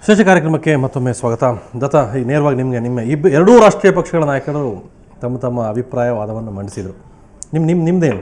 ವಿಶೇಷ ಕಾರ್ಯಕ್ರಮಕ್ಕೆ ಮತ್ತೊಮ್ಮೆ ಸ್ವಾಗತ ದತ್ತ ಈ ನೇರವಾಗಿ ನಿಮಗೆ ನಿಮ್ಮ ಇಬ್ಬ ಎರಡೂ ರಾಷ್ಟ್ರೀಯ ಪಕ್ಷಗಳ ನಾಯಕರು ತಮ್ಮ ತಮ್ಮ ಅಭಿಪ್ರಾಯ ವಾದವನ್ನು ಮಂಡಿಸಿದರು ನಿಮ್ಮ ನಿಮ್ಮ ನಿಮ್ಮದೇನು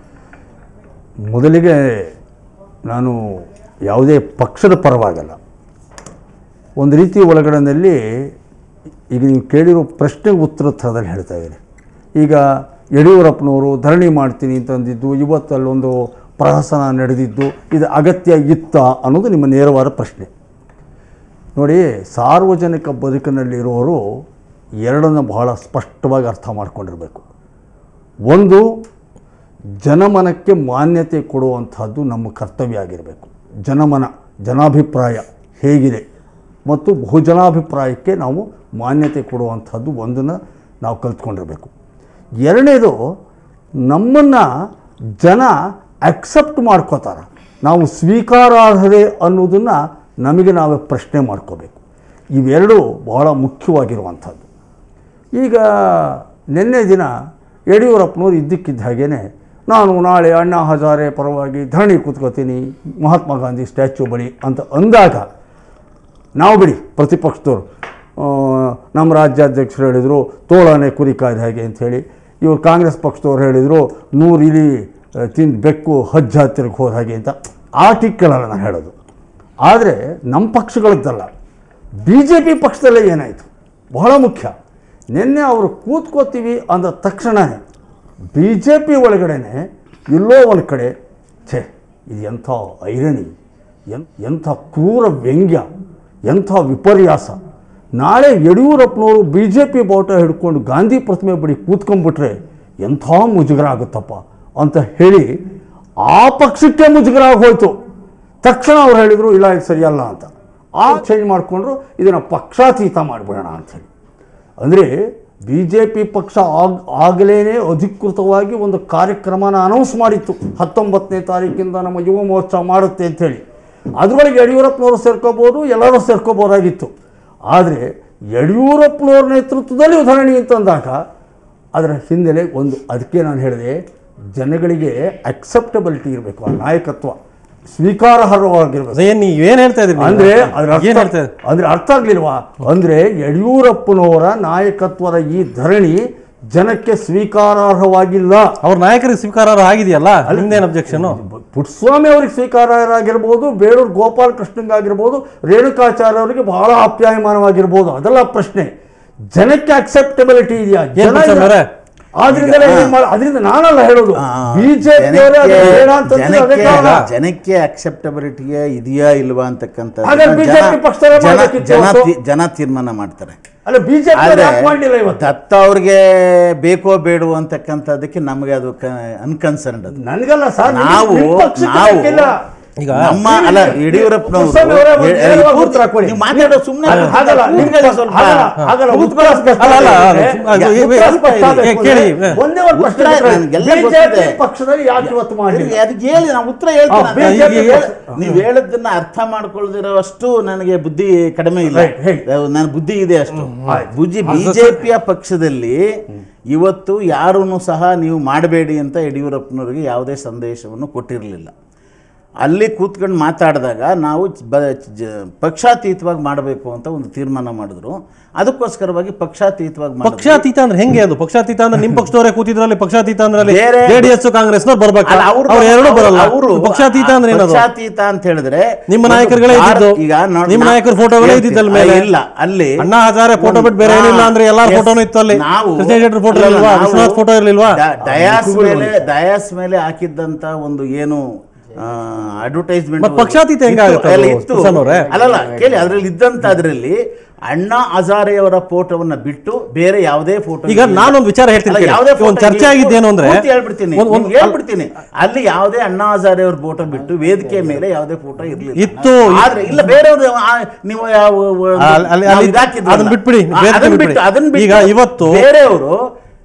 ಮೊದಲಿಗೆ ನಾನು ಯಾವುದೇ ಪಕ್ಷದ ಪರವಾಗಲ್ಲ ಒಂದು ರೀತಿ ಒಳಗಡೆನಲ್ಲಿ ಈಗ ನೀವು ಕೇಳಿರೋ ಪ್ರಶ್ನೆಗೆ ಉತ್ತರ ಥರದಲ್ಲಿ ಹೇಳ್ತಾ ಇದ್ದೀನಿ ಈಗ ಯಡಿಯೂರಪ್ಪನವರು ಧರಣಿ ಮಾಡ್ತೀನಿ ಅಂತಂದಿದ್ದು ಇವತ್ತು ಅಲ್ಲೊಂದು ಪ್ರಹಸನ ನಡೆದಿದ್ದು ಇದು ಅಗತ್ಯ ಇತ್ತ ಅನ್ನೋದು ನಿಮ್ಮ ನೇರವಾದ ಪ್ರಶ್ನೆ ನೋಡಿ ಸಾರ್ವಜನಿಕ ಬದುಕಿನಲ್ಲಿರುವವರು ಎರಡನ್ನು ಬಹಳ ಸ್ಪಷ್ಟವಾಗಿ ಅರ್ಥ ಮಾಡ್ಕೊಂಡಿರಬೇಕು ಒಂದು ಜನಮನಕ್ಕೆ ಮಾನ್ಯತೆ ಕೊಡುವಂಥದ್ದು ನಮ್ಮ ಕರ್ತವ್ಯ ಆಗಿರಬೇಕು ಜನಮನ ಜನಾಭಿಪ್ರಾಯ ಹೇಗಿದೆ ಮತ್ತು ಬಹುಜನಾಭಿಪ್ರಾಯಕ್ಕೆ ನಾವು ಮಾನ್ಯತೆ ಕೊಡುವಂಥದ್ದು ಒಂದನ್ನು ನಾವು ಕಲ್ತ್ಕೊಂಡಿರಬೇಕು ಎರಡನೇದು ನಮ್ಮನ್ನು ಜನ ಅಕ್ಸೆಪ್ಟ್ ಮಾಡ್ಕೋತಾರೆ ನಾವು ಸ್ವೀಕಾರಾರ್ಹತೆ ಅನ್ನೋದನ್ನು ನಮಗೆ ನಾವೇ ಪ್ರಶ್ನೆ ಮಾಡ್ಕೋಬೇಕು ಇವೆರಡು ಬಹಳ ಮುಖ್ಯವಾಗಿರುವಂಥದ್ದು ಈಗ ನಿನ್ನೆ ದಿನ ಯಡಿಯೂರಪ್ಪನವ್ರು ಇದ್ದಕ್ಕಿದ್ದ ಹಾಗೇ ನಾನು ನಾಳೆ ಅಣ್ಣಾ ಹಜಾರೆ ಪರವಾಗಿ ಧರಣಿ ಕೂತ್ಕೋತೀನಿ ಮಹಾತ್ಮ ಗಾಂಧಿ ಸ್ಟ್ಯಾಚ್ಯೂ ಬಳಿ ಅಂತ ಅಂದಾಗ ನಾವು ಬಿಡಿ ಪ್ರತಿಪಕ್ಷದವರು ಆ, ನಮ್ಮ ರಾಜ್ಯಾಧ್ಯಕ್ಷರು ಹೇಳಿದರು ತೋಳನೆ ಕುರಿ ಕಾಯ್ದ ಹಾಗೆ ಅಂಥೇಳಿ ಇವರು ಕಾಂಗ್ರೆಸ್ ಪಕ್ಷದವ್ರು ಹೇಳಿದರು ನೂರು ಇಲಿ ಆ, ತಿಂದು ಬೆಕ್ಕು ಹಜ್ಜ ಹತ್ತಿರಕ್ಕೆ ಹೋದ ಹಾಗೆ ಅಂತ ಆರ್ಟಿಕಲಲ್ಲ ನಾನು ಹೇಳೋದು ಆದರೆ ನಮ್ಮ ಪಕ್ಷಗಳದ್ದಲ್ಲ ಬಿ ಜೆ ಪಿ ಪಕ್ಷದಲ್ಲೇ ಏನಾಯಿತು ಬಹಳ ಮುಖ್ಯ ನಿನ್ನೆ ಅವರು ಕೂತ್ಕೋತೀವಿ ಅಂದ ತಕ್ಷಣವೇ ಬಿ ಜೆ ಪಿ ಒಳಗಡೆನೆ ಎಲ್ಲೋ ಒಂದು ಕಡೆ ಛೇ ಇದು ಎಂಥ ಐರಣಿ ಎನ್ ಎಂಥ ಕ್ರೂರ ವ್ಯಂಗ್ಯ ಎಂಥ ವಿಪರ್ಯಾಸ ನಾಳೆ ಯಡಿಯೂರಪ್ಪನವರು ಬಿ ಜೆ ಪಿ ಬಾವುಟ ಹಿಡ್ಕೊಂಡು ಗಾಂಧಿ ಪ್ರತಿಮೆ ಬಳಿ ಕೂತ್ಕೊಂಡ್ಬಿಟ್ರೆ ಎಂಥ ಮುಜುಗರ ಆಗುತ್ತಪ್ಪ ಅಂತ ಹೇಳಿ ಆ ಪಕ್ಷಕ್ಕೆ ಮುಜುಗರ ಆಗೋಯ್ತು ತಕ್ಷಣ ಅವ್ರು ಹೇಳಿದರು ಇಲ್ಲ ಇದು ಸರಿಯಲ್ಲ ಅಂತ ಆ ಚೇಂಜ್ ಮಾಡಿಕೊಂಡ್ರು ಇದನ್ನು ಪಕ್ಷಾತೀತ ಮಾಡಿಬಿಡೋಣ ಅಂಥೇಳಿ ಅಂದರೆ ಬಿ ಜೆ ಪಿ ಪಕ್ಷ ಆಗ ಆಗಲೇ ಅಧಿಕೃತವಾಗಿ ಒಂದು ಕಾರ್ಯಕ್ರಮನ ಅನೌನ್ಸ್ ಮಾಡಿತ್ತು ಹತ್ತೊಂಬತ್ತನೇ ತಾರೀಕಿಂದ ನಮ್ಮ ಯುವ ಮಹೋತ್ಸವ ಮಾಡುತ್ತೆ ಅಂಥೇಳಿ ಅದರೊಳಗೆ ಯಡಿಯೂರಪ್ಪನವರು ಸೇರ್ಕೋಬೋದು ಎಲ್ಲರೂ ಸೇರ್ಕೋಬೋದಾಗಿತ್ತು ಆದರೆ ಯಡಿಯೂರಪ್ಪನವ್ರ ನೇತೃತ್ವದಲ್ಲಿ ಧರಣಿ ಅಂತಂದಾಗ ಅದರ ಹಿನ್ನೆಲೆ ಒಂದು ಅದಕ್ಕೆ ನಾನು ಹೇಳಿದೆ ಜನಗಳಿಗೆ ಅಕ್ಸೆಪ್ಟಬಿಲಿಟಿ ಇರಬೇಕು ಆ ನಾಯಕತ್ವ ಸ್ವೀಕಾರಾರ್ಹವಾಗಿರಬೇಕು ಅದೇನು ನೀವು ಏನು ಹೇಳ್ತಾ ಇದ್ದೀರಿ ಅಂದ್ರೆ ಅದ್ರ ಏನು ಅರ್ಥ ಹೇಳ್ತಾ ಇದ್ದೀರಿ ಅಂದ್ರೆ ಅರ್ಥ ಆಗ್ಲಿಲ್ವಾ ಅಂದ್ರೆ ಯಡಿಯೂರಪ್ಪನವರ ನಾಯಕತ್ವದ ಈ ಧರಣಿ ಜನಕ್ಕೆ ಸ್ವೀಕಾರಾರ್ಹವಾಗಿಲ್ಲ ಅವ್ರ ನಾಯಕರಿಗೆ ಸ್ವೀಕಾರ ಆಗಿದೆಯಲ್ಲ ನಿಮ್ದೇನು ಅಬ್ಜೆಕ್ಷನ್ ಪುಟ್ಟಸ್ವಾಮಿ ಅವ್ರಿಗೆ ಸ್ವೀಕಾರಾಗಿರ್ಬೋದು ಬೇಳೂರು ಗೋಪಾಲ ಕೃಷ್ಣಂಗಾಗಿರ್ಬೋದು ರೇಣುಕಾಚಾರ್ಯ ಅವರಿಗೆ ಬಹಳ ಆಪ್ಯಾಯಮಾನವಾಗಿರ್ಬೋದು ಅದೆಲ್ಲ ಪ್ರಶ್ನೆ ಜನಕ್ಕೆ ಅಕ್ಸೆಪ್ಟಬಿಲಿಟಿ ಇದೆಯಾ ಏನ್ ಜನ ಪುಟ್ಟಸ್ವಾಮಿ ಅವರೇ? ಆದ್ರಿಂದಲೇ ಹೀಗ್ ಮಾಡ್- ಅದರಿಂದ ನಾನಲ್ಲ ಹೇಳೋದು ಬಿಜೆಪಿ ಬೇಡ ಅಂತಂದ್ರೆ ಅದೇ ಜನಕ್ಕೆ ಕಾರಣ. ಜನಕ್ಕೆ ಅಕ್ಸೆಪ್ಟಬಿಲಿಟಿಗೆ ಇದೆಯಾ ಇಲ್ವಾ ಅಂತಕ್ಕಂಥ ಹಾಗಾದ್ರೆ BJP ಪಕ್ಷದವರೇ ಮಾಡ್ಬೇಕಿತ್ತು ಜನ ಇವತ್ತು. ತಿ- ಜನ ತೀರ್ಮಾನ ಮಾಡ್ತಾರೆ ಅಲ್ಲ ಬಿಜೆಪಿ ಆದ್ರೆ ಮಾಡಲಿಲ್ಲ ಇವತ್ತು ದತ್ತ ಅವ್ರಿಗೆ ಬೇಕೋ ಬೇಡವೋ ಅಂತಕ್ಕಂಥದ್ದಕ್ಕೆ ನಮಗೆ ಅದು ಅನ್ಕನ್ಸರ್ನ್ಡ್ ಅದು ನನಗಲ್ಲ ಸರ್ ನಾವು ನಿಮ್ಮ ಪಕ್ಷಕ್ಕೆ ನಾವು ಬೇಕಿಲ್ಲ. ಈಗ ನಮ್ಮ ಅಲ್ಲ ಯಡಿಯೂರಪ್ಪನವರು ಕುಮಾರಸ್ವಾಮಿ ಅವರೇ ಒಂದು ನೇರವಾಗಿ ಉತ್ತರ ಕೊಡಿ. ನೀವು ಮಾತಾಡೋ ಸುಮ್ಮನೆ ಅಲ್ಲ, ಹಾಗಲ್ಲ, ನಿಮ್ಮ ಸ್ವಲ್ಪ ಹಾಗಲ್ಲ, ಹಾಗಲ್ಲ, ಉತ್ತರ ಸ್ಪಷ್ಟ ಅಲ್ಲ, ಅಲ್ಲ, ಇದೆ. ಅಲ್ಲ, ಅದು- ಅದು- ಉತ್ತರ ಸ್ಪಷ್ಟ ಏ, ಆಗಬೇಕು ಕೇಳಿ, ಅಂದ್ರೆ ಏ. ಒಂದೇ ಒಂದು ಪ್ರಶ್ನೆ ಉತ್ತರ ಬಿಟ್ರೆ ನನ್ಗೆಲ್ಲ BJP ಗೊತ್ತಿದೆ. ಪಕ್ಷದಲ್ಲಿ ಯಾಕೆ ಇವತ್ತು ಮಾಡಲಿಲ್ಲ ಅದಕ್ಕೆ ಹೇಳಿ ನಾವು ಉತ್ತರ ಆ, ಹೇಳ್ತೀನಿ BJP ಈಗ ಹೇಳ- ಪಕ್ಷ- ನೀವು ಹೇಳದನ್ನ ಅರ್ಥ ಮಾಡ್ಕೊಳ್ದಿರೋಷ್ಟು ನನಗೆ ಬುದ್ಧಿ ಕಡಿಮೆ ಇಲ್ಲ Right, right. ನನ್ನ ಬುದ್ಧಿ ಇದೆ ಅಷ್ಟು ಆಯ್ತು. ಬುದ್ಧಿ ಬಿಜೆಪಿಯ ಪಕ್ಷದಲ್ಲಿ ಇವತ್ತು ಯಾರನ್ನು ಸಹ ನೀವು ಮಾಡಬೇಡಿ ಅಂತ ಯಡಿಯೂರಪ್ಪನವರಿಗೆ ಯಾವುದೇ ಸಂದೇಶವನ್ನು ಕೊಟ್ಟಿರಲಿಲ್ಲ ಅಲ್ಲಿ ಕೂತ್ಕೊಂಡು ಮಾತಾಡಿದಾಗ ನಾವು ಬ ಜ- ಪಕ್ಷಾತೀತವಾಗಿ ಮಾಡಬೇಕು ಅಂತ ಒಂದು ತೀರ್ಮಾನ ಮಾಡಿದ್ರು ಅದಕ್ಕೋಸ್ಕರವಾಗಿ ಪಕ್ಷಾತೀತವಾಗಿ ಮಾಡಿದ್ರು. ಪಕ್ಷಾತೀತ ಅಂದ್ರೆ ಹೆಂಗೆ ಅದು ಪಕ್ಷಾತೀತ ಅಂದ್ರೆ ನಿಮ್ ಪಕ್ಷದವರೇ ಕೂತಿದ್ರಲ್ಲಿ ಪಕ್ಷಾತೀತ ಅಂದ್ರೆ ಬೇರೆ- ಜೆಡಿಎಸ್ ಕಾಂಗ್ರೆಸ್ನವ್ರು ಬರ್ಬೇಕು ಅಲ್ಲ, ಅವ್ರು- ಅವ್ರು ಎರಡು ಬರಲ್ಲ ಅವರು ಪಕ್ಷಾತೀತ ಅಂದ್ರೆ ಏನದು ಪಕ್ಷಾತೀತ ಅಂತ ಹೇಳಿದ್ರೆ ನಿಮ್ಮ ಒಂದು ನಾಯಕರುಗಳೇ ಭಾರತ- ಇದ್ದಿದ್ದು. ಈಗ ನೋಡಿ, ನಿಮ್ಮ ನಾ- ನಾಯಕರ ಫೋಟೋಗಳೇ ಹೇಳ್ತೀನಿ. ಇದ್ದಿದ್ದಲ್ಲ ಮೇಲೆ. ಇಲ್ಲ ಅಲ್ಲಿ ಅಣ್ಣಾ ಹಜಾರೆ ಫೋಟೋ ಬಿಟ್ಟು ಬೇರೆ ಏನಿಲ್ಲ ಅಂದ್ರೆ ಎಲ್ಲಾರ Yes. ಫೋಟೋನು ಇತ್ತು ಅಲ್ಲಿ ನಾವು ಕೃಷ್ಣ ಶೆಟ್ಟರ್ ಫೋಟೋ ಅಲ್ಲ, ಇರ್ಲಿಲ್ವಾ ನಾವು ವಿಶ್ವನಾಥ್ ಫೋಟೋ ಇರ್ಲಿಲ್ವಾ ಡ- ಡಯಾಸ್ ಮೇಲೆ ಡಯಾಸ್ ಮೇಲೆ ಹಾಕಿದ್ದಂತ ಒಂದು ಏನು ಅಡ್ವರ್ಟೈಸ್ಮೆಂಟ್ ಮತ್ತ್ ಪಕ್ಷಾತೀತ ಹೆಂಗಾಗುತ್ತೆ ಅದು, ಸ್ಪರ್ಶನ್ ಅವ್ರೆ? ಅಲ್ಲಲ್ಲ ಕೇಳಿ ಅದ್ರಲ್ಲಿ ಇದ್ದಂತ ಅದ್ರಲ್ಲಿ ಅಣ್ಣಾ ಹಜಾರೆ ಅವರ ಫೋಟೋವನ್ನ ಬಿಟ್ಟು ಬೇರೆ ಯಾವುದೇ ಫೋಟೋ ಈಗ ನಾನೊಂದು ವಿಚಾರ ಹೇಳ್ತೀನಿ ಕೇಳಿ. ಯಾವುದೇ ಈಗ ಒಂದು ಚರ್ಚೆ ಆಗಿದ್ದೇನು ಅಂದ್ರೆ ಹೇಳ್ಬಿಡ್ತೀನಿ ಒಂದ್- ಒಂದ್- ನಿಮ್ಗೆ ಹೇಳ್ಬಿಡ್ತೀನಿ ಅಲ್ಲಿ ಯಾವುದೇ ಅಣ್ಣಾ ಹಜಾರೆ ಅವ್ರ ಫೋಟೋ ಬಿಟ್ಟು ವೇದಿಕೆ ಮೇಲೆ ಯಾವುದೇ ಫೋಟೋ ಇರ್ಲಿಲ್ಲ ಇತ್ತು. ಆದ್ರೆ ಇಲ್ಲ ಬೇರೆಯವ್ರು ಆ, ನೀವು ಯಾವ ಅಲ್ಲಿ- ಅಲ್ಲಿ- ನಾವು ಅಲ್ಲಿ- ಇದಾಕಿದ್ವಲ್ಲ. ಅದನ್ನ ಬಿಟ್ಬಿಡಿ, ಆ, ಬೇರೆ ಅದನ್ನ ಬಿಟ್ಬಿಡಿ. ಬಿಟ್ಟು ಅದನ್ನ ಬಿಟ್ಟು ಈಗ ಇವತ್ತು- ಬೇರೆಯವರು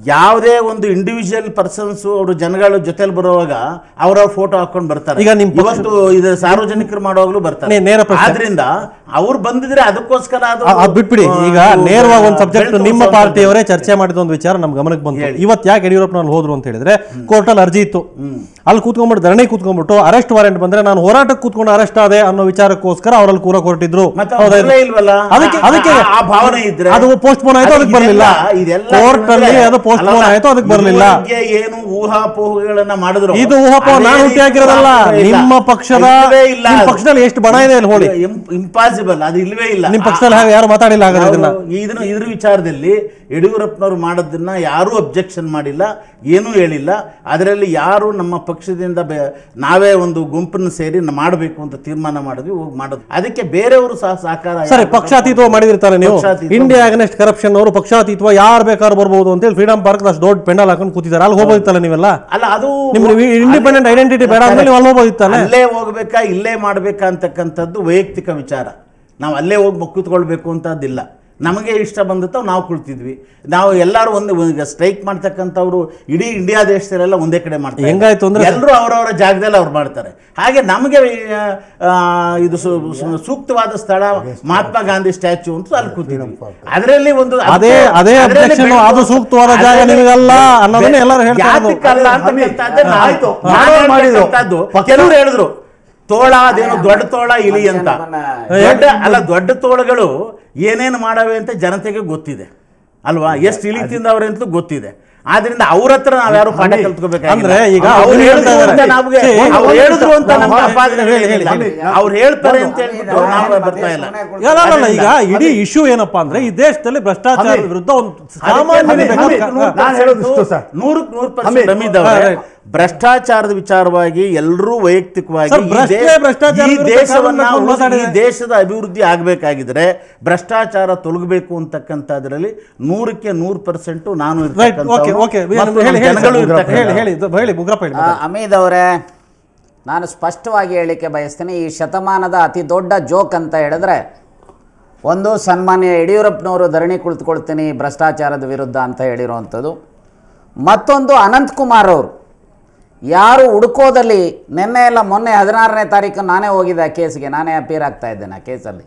ಯಾವುದೇ ಒಂದು ಇಂಡಿವಿಜುವಲ್ ಪರ್ಸನ್ಸ್ ಅವರು ಜನಗಳ ಜೊತೆಲಿ ಬರುವಾಗ ಅವ್ರವ್ರ ಫೋಟೋ ಹಾಕೊಂಡು ಬರ್ತಾರೆ ಈಗ ನಿಮ್ ಪಕ್ಷ- ಇವತ್ತು ಇದು ಸಾರ್ವಜನಿಕರು ಮಾಡುವಾಗಲೂ ಬರ್ತಾರೆ ನೇ- ನೇರ ಪ್ರಶ್ನೆ. ಆದ್ರಿಂದ ಅವ್ರು ಬಂದಿದ್ರೆ ಅದಕ್ಕೋಸ್ಕರ ಅದು ಆ- ಅದ್ ಬಿಟ್ಬಿಡಿ ಆ, ಈಗ ಅದು ನೇರವಾಗಿ ಒಂದು ಸಬ್ಜೆಕ್ಟ್ ಬೆಳ್ದು ನಿಮ್ಮ ತೋರ್ಸುವಂಥದ್ದು. ಪಾರ್ಟಿಯವರೇ ಚರ್ಚೆ ಮಾಡಿದ ಒಂದು ವಿಚಾರ ನಮ್ಮ ಗಮನಕ್ಕೆ ಬಂತು ಇವತ್ತು ಯಾಕೆ ಯಡಿಯೂರಪ್ಪನಲ್ಲಿ ಹೋದ್ರು ಅಂತ ಹೇಳಿದ್ರೆ ಕೋರ್ಟಲ್ಲಿ ಅರ್ಜಿ ಇತ್ತು ಅಲ್ಲಿ ಕೂತ್ಕೊಂಡ್ಬಿಟ್ಟು ಧರಣಿ ಕೂತ್ಕೊಂಡ್ಬಿಟ್ಟು ಅರೆಸ್ಟ್ ವಾರೆಂಟ್ ಬಂದ್ರೆ ನಾನು ಹೋರಾಟಕ್ಕೆ ಕೂತ್ಕೊಂಡು ಅರೆಸ್ಟ್ ಆದೆ ಅನ್ನೋ ವಿಚಾರಕ್ಕೋಸ್ಕರ ಅವರಲ್ಲಿ ಕೂರ ಹೊರಟಿದ್ರು ಮತ್ತೆ ಅವ್ರು ಬರ್ಲೇ ಇಲ್ವಲ್ಲ ಅದಕ್ಕೆ ಆ- ಅದಕ್ಕೆ ಆ- ಆ ಭಾವನೆ ಇದ್ರೆ ಅದು ಪೋಸ್ಟ್ಪೋನ್ ಆಯ್ತು ಅದಕ್ಕೆ ಬರಲಿಲ್ಲ ಇದೆಲ್ಲ- ಇದೆಲ್ಲ ಕೋರ್ಟ್ ಅಲ್ಲಿ ಏನಂದ್ರೆ- ಅದು ಪೋಸ್ಟ್ಪೋನ್ ಅಲ್ಲಲ್ಲ, ಆಯ್ತು ಅದಕ್ಕೆ ಬರಲಿಲ್ಲ ಇದುವರೆಗೆ ಏನು ಊಹಾಪೋಹಗಳನ್ನ ಮಾಡಿದ್ರು ಇದು ಊಹಾಪೋಹ ಅದೇ ನಾನು ರೀತಿ ಹುಟ್ಟಿ ಹಾಕಿರೋದಲ್ಲ ಇಲ್ಲ. ನಿಮ್ಮ ಪಕ್ಷದ ಇಲ್ವೇ ಇಲ್ಲ ನಿಮ್ಮ ಅದು. ಪಕ್ಷದಲ್ಲಿ ಎಷ್ಟು ಬಣ ಇದೆ ಅಲ್ಲಿ ಹೋಳಿ ಇಂಪಾಸಿಬಲ್ ಅದು ಇಲ್ವೇ ಇಲ್ಲ ನಿಮ್ಮ ಪಕ್ಷದಲ್ಲಿ ಹಾಗೆ ಯಾರು ಮಾತಾಡಿಲ್ಲ ಹಾಗಾದ್ರೆ ಇದನ್ನ ನಾವು ಇದನ್ನ ಇದ್ರ ವಿಚಾರದಲ್ಲಿ ಯಡಿಯೂರಪ್ಪನವರು ಮಾಡೋದನ್ನ ಯಾರೂ ಅಬ್ಜೆಕ್ಷನ್ ಮಾಡಿಲ್ಲ ಏನೂ ಹೇಳಿಲ್ಲ ಅದರಲ್ಲಿ ಯಾರು ನಮ್ಮ ಪಕ್ಷದಿಂದ ಬೆ- ನಾವೇ ಒಂದು ಗುಂಪನ್ನು ಸೇರಿ ನ- ಮಾಡಬೇಕು ಅಂತ ತೀರ್ಮಾನ ಮಾಡಿದ್ವಿ ಹೋಗಿ ಮಾಡೋದು ಅದಕ್ಕೆ ಬೇರೆಯವರು ಸಹ ಸಹಕಾರ ಸರಿ ಯಾರು ಪಕ್ಷಾತೀತವ ಮಾಡಿದಿರ್ತಾರೆ ನೀವು ಪಕ್ಷಾತೀತ ಇಂಡಿಯಾ ಅಗನೆಸ್ಟ್ ಕರಪ್ಷನ್ ಅವರು ಪಕ್ಷಾತೀತವ ಯಾರು ಬೇಕಾದ್ರೂ ಬರ್ಬೋದು ಅಂತೇಳಿ ಫ್ರೀಡಮ್ ಪಾರ್ಕ್ ಅಷ್ಟು ದೊಡ್ಡ ಪೆಂಡಲ್ ಹಾಕೊಂಡು ಕೂತಿದ್ದಾರೆ ಅಲ್ಲಿ ಹೋಗೋದಿತ್ತಲ್ಲ ನೀವೆಲ್ಲ ಅಲ್ಲ ಅದು ನಿಮ್ಗೆ ಇಂಡಿಪೆಂಡೆಂಟ್ ಐಡೆಂಟಿಟಿ ಬೇಡ ಅಂದ್ರೆ ನೀವು ಅಲ್ಲಿ ಹೋಗ್ಬೋದಿತ್ತಲ್ಲ ಅಲ್ಲೇ ಹೋಗ್ಬೇಕಾ ಇಲ್ಲೇ ಮಾಡ್ಬೇಕಾ ಅಂತಕ್ಕಂಥದ್ದು ವೈಯಕ್ತಿಕ ವಿಚಾರ ನಾವು ಅಲ್ಲೇ ಹೋಗಿ ಕೂತ್ಕೊಳ್ಬೇಕು ಅಂತದ್ದಿಲ್ಲ ನಮಗೆ ಇಷ್ಟ ಬಂದಿತ್ತು ನಾವು ಕುಳ್ತಿದ್ವಿ ನಾವು ಎಲ್ಲರೂ ಒಂದು ಈಗ ಸ್ಟ್ರೈಕ್ ಮಾಡ್ತಕ್ಕಂಥವ್ರು ಇಡೀ ಇಂಡಿಯಾ ದೇಶದಲ್ಲೆಲ್ಲ ಒಂದೇ ಕಡೆ ಮಾಡ್ತಾರೆ ಹೆಂಗಾಯ್ತು ಅಂದ್ರೆ- ಎಲ್ಲರೂ ಅವರವರ ಜಾಗದಲ್ಲಿ ಅವ್ರು ಮಾಡ್ತಾರೆ ಹಾಗೆ ನಮಗೆ ಆ, ಇದು ಸು- ಸು- ಸೂಕ್ತವಾದ ಸ್ಥಳ ಮಹಾತ್ಮ ಗಾಂಧಿ ಸ್ಟ್ಯಾಚ್ಯೂ ಅಂತ ಅಲ್ಲಿ ಕೂತಿದ್ವಿ ಅದರಲ್ಲಿ ಒಂದು ಅದೇ ಅದೇ ಅದರಲ್ಲಿ ಅಬ್ಜೆಕ್ಷನ್ ಬೆಳೆದು- ಅದು ಸೂಕ್ತವಾದ ಜಾಗ ಅದರಲ್ಲಿ- ನಿಮಗಲ್ಲ ಅನ್ನೋದನ್ನ ಎಲ್ಲರೂ ಹೇಳ್ತಾ ಇರೋದು. ಯಾತಕ್ಕಲ್ಲ ಅಂತಕ್ಕಂಥದ್ದೇ ನಾನು- ಆಯ್ತು. ನಾನು ಮಾಡೋರು ಮಾಡಿದ್ರು. ಹೇಳ್ತಕ್ಕಂಥದ್ದು ಕೆಲವರು ಹೇಳಿದ್ರು ತೋಳ ಅದೇನು ದೊಡ್ಡ ತೋಳ ಇಲಿ ಅಂತ ದೊಡ್ಡ ಅಲ್ಲ ದೊಡ್ಡ ತೋಳಗಳು ಏನೇನು ಮಾಡವೆ ಅಂತ ಜನತೆಗೆ ಗೊತ್ತಿದೆ ಅಲ್ವಾ ಎಷ್ಟು ಇಲಿ ತಿಂದವ್ರೆ ಅಂತಲೂ ಗೊತ್ತಿದೆ ಆದ್ರಿಂದ ಅವ್ರ ಹತ್ರ ನಾವ್ ಯಾರು ಪಾಠ ಕಲ್ತ್ಕೋಬೇಕಾಗಿಲ್ಲ ಅಂದ್ರೆ ಈಗ ಅವ್ರು ಅವ್ರು ಹೇಳಿದ್ರು ಹೇಳ್ತಾ ಅಂತ ಇದ್ದಾರೆ. ನಮ್ಗೆ ಸೇ, ಅವ್ರು ಒಂದು ಹೇಳಿದ್ರು ಅಂತ ನಿಮಿಷ. ನಮ್ಗೆ ಹೇಳಿ, ಅಪಾದನೆ ಹೇಳಿ, ಹೇಳಿಲ್ಲ. ಹೇಳಿ. ಅವ್ರು ಹೇಳ್ತಾರೆ ಅಂತ ಹೇಳ್ಬಿಟ್ಟು ನಾವು ಬರ್ತಾ ಇಲ್ಲ ಅಲ್ಲ, ಅಲ್ಲ, ಈಗ ಇಡೀ ಇಶ್ಯೂ ಏನಪ್ಪಾ ಅಂದ್ರೆ ಈ ದೇಶದಲ್ಲಿ ಭ್ರಷ್ಟಾಚಾರದ ಹಮೀದ್. ವಿರುದ್ಧ ಒಂದು ಸಾಮಾನ್ಯ ಹಮೀದ್, ಹಮೀದ್, ಬೇಕಾದ- ನಾನು ಹೇಳೋದು ಇಷ್ಟು ಸರ್. ನೂರಕ್ಕೆ ನೂರು ಹಮೀದ್. ಪರ್ಸೆಂಟ್ ಅಮಿದವ್ರೆ ಹಾ, right. ಭ್ರಷ್ಟಾಚಾರದ ವಿಚಾರವಾಗಿ ಎಲ್ಲರೂ ವೈಯಕ್ತಿಕವಾಗಿ ಸರ್, ಈ ಭ್ರಷ್ಟೇ ದೇ- ಭ್ರಷ್ಟಾಚಾರದ ಈ ವಿರುದ್ಧ ದೇಶವನ್ನ ಕಾನೂನು ಉಳಿಸಿ- ಈ ಮಾತಾಡಿದೆ. ದೇಶದ ಅಭಿವೃದ್ಧಿ ಆಗಬೇಕಾಗಿದ್ರೆ ಭ್ರಷ್ಟಾಚಾರ ತೊಲಗಬೇಕು ಅಂತಕ್ಕಂಥದ್ರಲ್ಲಿ ನೂರಕ್ಕೆ ನೂರು ಪರ್ಸೆಂಟ್ ನಾನು ರೈಟ್ ಓಕೆ ಇರ್ತಕ್ಕಂಥವ್ರು ಓಕೆ ಮತ್ತು ಹೇಳಿ ನಮ್ಮ ಹೇಳಿ ಜನಗಳು ಸರ್, ಇರ್ತಕ್ಕಂಥವ್ರು. ಹೇಳಿ ಹೇಳಿ ಇದು ಹೇಳಿ ಮುಗ್ರಪ್ಪ ಹೇಳಿ ಆ, ಅಮೀದ್ ಅವರೇ ನಾನು ಸ್ಪಷ್ಟವಾಗಿ ಹೇಳಿಕೆ ಬಯಸ್ತೀನಿ ಈ ಶತಮಾನದ ಅತಿ ದೊಡ್ಡ ಜೋಕ್ ಅಂತ ಹೇಳಿದ್ರೆ ಒಂದು ಸನ್ಮಾನ್ಯ ಯಡಿಯೂರಪ್ಪನವರು ಧರಣಿ ಕುಳಿತುಕೊಳ್ತೀನಿ ಭ್ರಷ್ಟಾಚಾರದ ವಿರುದ್ಧ ಅಂತ ಹೇಳಿರುವಂಥದ್ದು ಮತ್ತೊಂದು ಅನಂತಕುಮಾರ್ ಅವರು ಯಾರು ಹುಡುಕೋದಲ್ಲಿ ನಿನ್ನೆ ಎಲ್ಲ ಮೊನ್ನೆ ಹದಿನಾರನೇ ತಾರೀಕು ನಾನೇ ಹೋಗಿದ್ದೆ ಆ ಕೇಸ್ಗೆ ನಾನೇ ಅಪೀರ್ ಆಗ್ತಾ ಇದ್ದೇನೆ ಆ ಕೇಸಲ್ಲಿ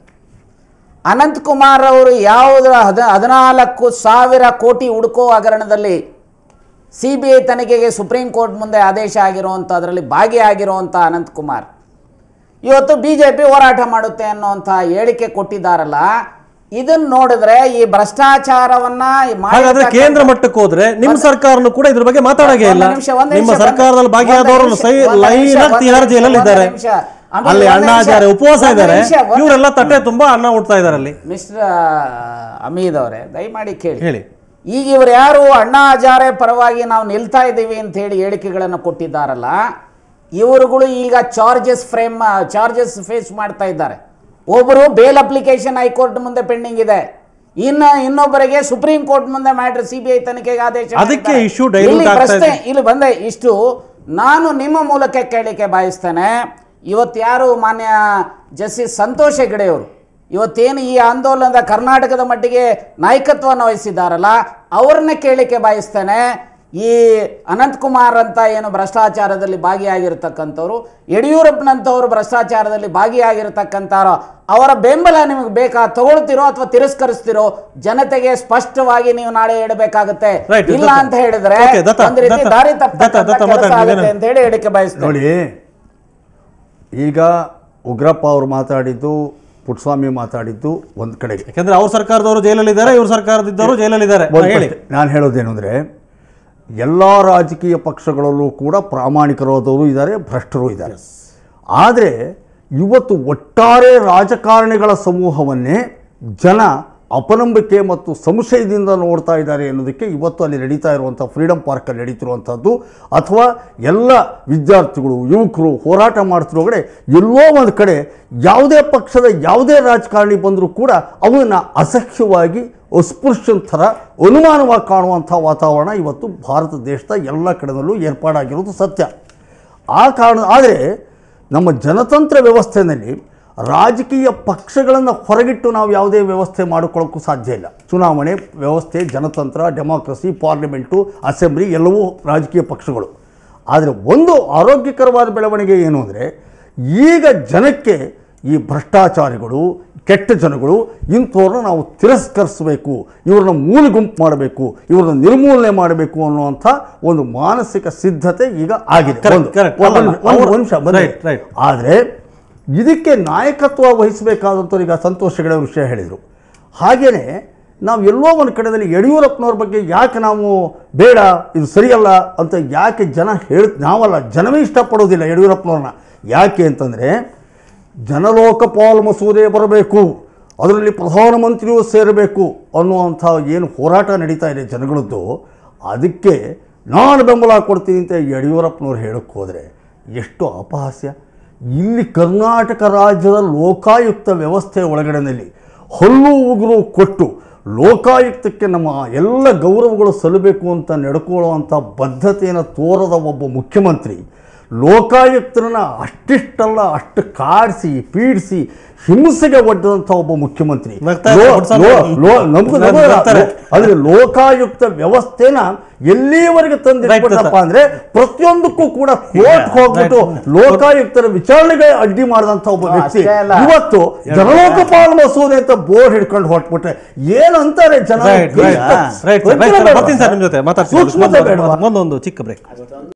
ಅನಂತಕುಮಾರ್ ಅವರು ಯಾವುದರ ಹದ ಹದಿನಾಲ್ಕು ಸಾವಿರ ಕೋಟಿ ಹುಡುಕೋ ಹಗರಣದಲ್ಲಿ ಸಿ ಬಿ ಐ ತನಿಖೆಗೆ ಸುಪ್ರೀಂ ಕೋರ್ಟ್ ಮುಂದೆ ಆದೇಶ ಆಗಿರುವಂಥ ಅದರಲ್ಲಿ ಭಾಗಿಯಾಗಿರುವಂಥ ಅನಂತಕುಮಾರ್ ಇವತ್ತು ಬಿ ಜೆ ಪಿ ಹೋರಾಟ ಮಾಡುತ್ತೆ ಅನ್ನುವಂಥ ಹೇಳಿಕೆ ಕೊಟ್ಟಿದ್ದಾರಲ್ಲ ಇದನ್ನ ನೋಡಿದ್ರೆ ಈ ಭ್ರಷ್ಟಾಚಾರವನ್ನ ಈ ಹಾಗಾದ್ರೆ ಮಾಡಿರ್ತಕ್ಕಂಥ- ಕೇಂದ್ರ ಮಟ್ಟಕ್ಕೆ ಹೋದ್ರೆ ನಿಮ್ಮ ಸರ್ಕಾರನು ಕೂಡ ಇದ್ರ ಬಗ್ಗೆ ಮಾತಾಡೋಕೆ ಇಲ್ಲ ಒಂದು ನಿಮಿಷ, ಒಂದು ನಿಮ್ಮ ನಿಮಿಷ, ಸರ್ಕಾರದಲ್ಲಿ ಒಂದು ಭಾಗಿಯಾದವರು ನಿಮಿಷ, ಸೈ ಒಂದು ಲೈನ್ ನಿಮಿಷ, ಆಗಿ ತಿಹಾರ್ ಒಂದು ಜೈಲಲ್ಲಿ ಇದ್ದಾರೆ ನಿಮಿಷ. ಆಮೇಲೆ ಅಲ್ಲಿ ಒಂದು ಅಣ್ಣ ನಿಮಿಷ, ಆಚಾರ್ಯ ಉಪವಾಸ ಒಂದು ಇದ್ದಾರೆ ನಿಮಿಷ, ಒಂದು- ಇವರೆಲ್ಲ ತಟ್ಟೆ ತುಂಬಾ ಅನ್ನ ಉಡ್ತಾ ಇದ್ದಾರೆ ಅಲ್ಲಿ ಮಿಸ್ಟರ್ ಅಮೀದ್ ಅವರೇ ದಯಮಾಡಿ ಕೇಳಿ ಹೇಳಿ ಈಗ ಇವರು ಯಾರು ಅಣ್ಣಾ ಹಜಾರೆ ಪರವಾಗಿ ನಾವು ನಿಲ್ತಾ ಇದ್ದೀವಿ ಅಂತ ಹೇಳಿ ಹೇಳಿಕೆಗಳನ್ನು ಕೊಟ್ಟಿದ್ದಾರಲ್ಲ ಇವರುಗಳು ಈಗ ಚಾರ್ಜಸ್ ಫ್ರೇಮ್ ಚಾರ್ಜಸ್ ಫೇಸ್ ಮಾಡ್ತಾ ಇದ್ದಾರೆ ಒಬ್ಬರು ಬೇಲ್ ಅಪ್ಲಿಕೇಶನ್ ಹೈಕೋರ್ಟ್ ಮುಂದೆ ಪೆಂಡಿಂಗ್ ಇದೆ ಇನ್ನು ಇನ್ನೊಬ್ಬರಿಗೆ ಸುಪ್ರೀಂ ಕೋರ್ಟ್ ಮುಂದೆ ಮ್ಯಾಟ್ರ್ ಸಿ ಬಿ ಐ ತನಿಖೆಗೆ ಆದೇಶ ಅದಕ್ಕೆ ಮಾಡಿದ್ದಾರೆ. issue dilute ಇಲ್ಲಿ ಆಗ್ತಾ ಪ್ರಶ್ನೆ ಇದೆ. ಇಲ್ಲಿ ಬಂದೆ ಇಷ್ಟು ನಾನು ನಿಮ್ಮ ಮೂಲಕ ಕೇಳಲಿಕ್ಕೆ ಬಯಸ್ತೇನೆ ಇವತ್ತು ಯಾರು ಮಾನ್ಯ ಜಸ್ಟಿಸ್ ಸಂತೋಷ್ ಹೆಗಡೆಯವರು ಇವತ್ತೇನು ಈ ಆಂದೋಲನದ ಕರ್ನಾಟಕದ ಮಟ್ಟಿಗೆ ನಾಯಕತ್ವವನ್ನು ವಹಿಸಿದ್ದಾರಲ್ಲ ಅವ್ರನ್ನ ಕೇಳಲಿಕ್ಕೆ ಬಯಸ್ತೇನೆ ಈ ಅನಂತಕುಮಾರ್ ಅಂತ ಏನು ಭ್ರಷ್ಟಾಚಾರದಲ್ಲಿ ಭಾಗಿಯಾಗಿರ್ತಕ್ಕಂಥವ್ರು ಯಡಿಯೂರಪ್ಪನಂಥವ್ರು ಭ್ರಷ್ಟಾಚಾರದಲ್ಲಿ ಭಾಗಿಯಾಗಿರ್ತಕ್ಕಂಥವ್ರು ಅವರ ಬೆಂಬಲ ನಿಮಗೆ ಬೇಕಾ ತಗೊಳ್ತಿರೋ ಅಥವಾ ತಿರಸ್ಕರಿಸ್ತಿರೋ ಜನತೆಗೆ ಸ್ಪಷ್ಟವಾಗಿ ನೀವು ನಾಳೆ ಹೇಳಬೇಕಾಗುತ್ತೆ Right, ಇಲ್ಲ ದತ್ತ. ಅಂತ ಹೇಳಿದ್ರೆ Okay, ದತ್ತ, ಒಂದು ರೀತಿ ದತ್ತ, ದಾರಿ ದತ್ತ, ತಪ್ಪತಕ್ಕಂಥ ದತ್ತ, ಕೆಲಸ ಮಾತಾಡಿ, ಆಗುತ್ತೆ ನೀವೇನು? ಅಂತ ಹೇಳಿ ಹೇಳಿಕೆ ಬಯಸ್ತೇನೆ ನೋಡಿ ಈಗ ಉಗ್ರಪ್ಪ ಅವರು ಮಾತಾಡಿದ್ದು ಪುಟ್ಟಸ್ವಾಮಿ ಮಾತಾಡಿದ್ದು ಒಂದು ಕಡೆಗೆ ಯಾಕಂದ್ರೆ ಅವ್ರ ಸರ್ಕಾರದವರು ಜೈಲಲ್ಲಿ ಇದ್ದಾರೆ ಇವ್ರ ಸರ್ಕಾರದಿದ್ದವರು ಜೈಲಲ್ಲಿ ಇದ್ದಾರೆ ಒಂದು ಹೇಳಿ ಪ್ರಶ್ನೆ. ನಾನು ಹೇಳೋದೇನು ಅಂದರೆ ಎಲ್ಲ ರಾಜಕೀಯ ಪಕ್ಷಗಳಲ್ಲೂ ಕೂಡ ಪ್ರಾಮಾಣಿಕರಾದವರು ಇದ್ದಾರೆ ಭ್ರಷ್ಟರು ಇದ್ದಾರೆ ಆದರೆ ಇವತ್ತು ಒಟ್ಟಾರೆ ರಾಜಕಾರಣಿಗಳ ಸಮೂಹವನ್ನೇ ಜನ ಅಪನಂಬಿಕೆ ಮತ್ತು ಸಂಶಯದಿಂದ ನೋಡ್ತಾ ಇದ್ದಾರೆ ಅನ್ನೋದಕ್ಕೆ ಇವತ್ತು ಅಲ್ಲಿ ನಡೀತಾ ಇರುವಂಥ ಫ್ರೀಡಮ್ ಪಾರ್ಕಲ್ಲಿ ನಡೀತಿರುವಂಥದ್ದು ಅಥವಾ ಎಲ್ಲ ವಿದ್ಯಾರ್ಥಿಗಳು ಯುವಕರು ಹೋರಾಟ ಮಾಡ್ತಿರೋ ಎಲ್ಲೋ ಒಂದು ಕಡೆ ಯಾವುದೇ ಪಕ್ಷದ ಯಾವುದೇ ರಾಜಕಾರಣಿ ಬಂದರೂ ಕೂಡ ಅವನ್ನ ಅಸಹ್ಯವಾಗಿ ಅಸ್ಪೃಶ್ಯನ ಥರ ಅನುಮಾನವಾಗಿ ಕಾಣುವಂಥ ವಾತಾವರಣ ಇವತ್ತು ಭಾರತ ದೇಶದ ಎಲ್ಲ ಕಡೆಯಲ್ಲೂ ಏರ್ಪಾಡಾಗಿರೋದು ಸತ್ಯ ಆ ಕಾರಣ ಆದರೆ ನಮ್ಮ ಜನತಂತ್ರ ವ್ಯವಸ್ಥೆಯಲ್ಲಿ ರಾಜಕೀಯ ಪಕ್ಷಗಳನ್ನು ಹೊರಗಿಟ್ಟು ನಾವು ಯಾವುದೇ ವ್ಯವಸ್ಥೆ ಮಾಡಿಕೊಳ್ಳೋಕ್ಕೂ ಸಾಧ್ಯ ಇಲ್ಲ ಚುನಾವಣೆ ವ್ಯವಸ್ಥೆ ಜನತಂತ್ರ ಡೆಮಾಕ್ರಸಿ ಪಾರ್ಲಿಮೆಂಟು ಅಸೆಂಬ್ಲಿ ಎಲ್ಲವೂ ರಾಜಕೀಯ ಪಕ್ಷಗಳು ಆದರೆ ಒಂದು ಆರೋಗ್ಯಕರವಾದ ಬೆಳವಣಿಗೆ ಏನು ಅಂದರೆ ಈಗ ಜನಕ್ಕೆ ಈ ಭ್ರಷ್ಟಾಚಾರಿಗಳು ಕೆಟ್ಟ ಜನಗಳು ಇಂಥವ್ರನ್ನ ನಾವು ತಿರಸ್ಕರಿಸಬೇಕು ಇವ್ರನ್ನ ಮೂಲ ಗುಂಪು ಮಾಡಬೇಕು ಇವ್ರನ್ನ ನಿರ್ಮೂಲನೆ ಮಾಡಬೇಕು ಅನ್ನುವಂಥ ಒಂದು ಮಾನಸಿಕ ಸಿದ್ಧತೆ ಈಗ ಆಗಿದೆ Correct, ಒಂದು- correct. ಒಂದು- ಅಲ್ಲ, ಒಂದು ಅವ್ರು- ನಿಮಿಷ ಬಂದೆ. Right, right. ಆದರೆ ಇದಕ್ಕೆ ನಾಯಕತ್ವ ವಹಿಸಬೇಕಾದಂಥವ್ರು ಈಗ ಸಂತೋಷ್ ಹೆಗಡೆ ಅವ್ರ ವಿಷಯ ಹೇಳಿದರು ಹಾಗೆಯೇ ನಾವು ಎಲ್ಲೋ ಒಂದು ಕಡೆಯಲ್ಲಿ ಯಡಿಯೂರಪ್ಪನವ್ರ ಬಗ್ಗೆ ಯಾಕೆ ನಾವು ಬೇಡ ಇದು ಸರಿಯಲ್ಲ ಅಂತ ಯಾಕೆ ಜನ ಹೇಳಿ ನಾವಲ್ಲ ಜನವೇ ಇಷ್ಟಪಡೋದಿಲ್ಲ ಯಡಿಯೂರಪ್ಪನವ್ರನ್ನ ಯಾಕೆ ಅಂತಂದರೆ ಜನಲೋಕಪಾಲ್ ಮಸೂದೆ ಬರಬೇಕು ಅದರಲ್ಲಿ ಪ್ರಧಾನಮಂತ್ರಿಯೂ ಸೇರಬೇಕು ಅನ್ನುವಂಥ ಏನು ಹೋರಾಟ ನಡೀತಾ ಇದೆ ಜನಗಳದ್ದು ಅದಕ್ಕೆ ನಾನು ಬೆಂಬಲ ಕೊಡ್ತೀನಿ ಅಂತ ಯಡಿಯೂರಪ್ಪನವ್ರು ಹೇಳಕ್ಕೆ ಹೋದರೆ ಎಷ್ಟು ಅಪಹಾಸ್ಯ ಇಲ್ಲಿ ಕರ್ನಾಟಕ ರಾಜ್ಯದ ಲೋಕಾಯುಕ್ತ ವ್ಯವಸ್ಥೆ ಒಳಗಡೆನಲ್ಲಿ ಹಲ್ಲು ಉಗುರು ಕೊಟ್ಟು ಲೋಕಾಯುಕ್ತಕ್ಕೆ ನಮ್ಮ ಎಲ್ಲ ಗೌರವಗಳು ಸಲ್ಲಬೇಕು ಅಂತ ನಡ್ಕೊಳ್ಳುವಂಥ ಬದ್ಧತೆಯನ್ನು ತೋರದ ಒಬ್ಬ ಮುಖ್ಯಮಂತ್ರಿ ಲೋಕಾಯುಕ್ತರನ್ನ ಅಷ್ಟಿಷ್ಟಲ್ಲ ಅಷ್ಟು ಕಾಡಿಸಿ ಪೀಡಿಸಿ ಹಿಂಸೆಗೆ ಒಡ್ಡದಂಥ ಒಬ್ಬ ಮುಖ್ಯಮಂತ್ರಿ ನಗ್ತಾ ಇದ್ದಾರೆ, ಲೋ- ಬಿಡ್ಸಲ್ಲ. ಲೋ- ಲೋ- ನಮ್ಗೂ ನಮಗೂ ನಗ್ತಾರೆ. ಅಂದ್ರೆ ಲೋಕಾಯುಕ್ತ ವ್ಯವಸ್ಥೆನ ಎಲ್ಲಿವರೆಗೆ ತಂದಿಟ್ಬಿಟ್ರಪ್ಪ Right, ಅಂದ್ರೆ ಪ್ರತಿಯೊಂದಕ್ಕೂ ಕೂಡ ಕೋರ್ಟ್ ಹೋಗ್ಬಿಟ್ಟು ಲೋಕಾಯುಕ್ತರ ವಿಚಾರಣೆಗೆ ಅಡ್ಡಿ ಮಾಡಿದಂತ ಒಬ್ಬ ಓ, ವ್ಯಕ್ತಿ ಅಷ್ಟೇ ಅಲ್ಲ. ಇವತ್ತು ಜನಲೋಕಪಾಲ ಮಸೂದೆ ಅಂತ ಬೋರ್ಡ್ ಹಿಡ್ಕೊಂಡು ಹೊಟ್ಬಿಟ್ರೆ ಏನಂತಾರೆ ಜನ ರೈಟ್ ರೈಟ್ ರೈಟ್ ಗೊಂದಲ ಬೇಡವಾ? ಬರ್ತೀನಿ ಸರ್ ನಿಮ್ಮ ಜೊತೆ ಮಾತಾಡ್ತೀನಿ ಸೂಕ್ಷ್ಮತೆ ಬೇಡವಾ? ಒಂದೊಂದು ಚಿಕ್ಕ ಬ್ರೇಕ್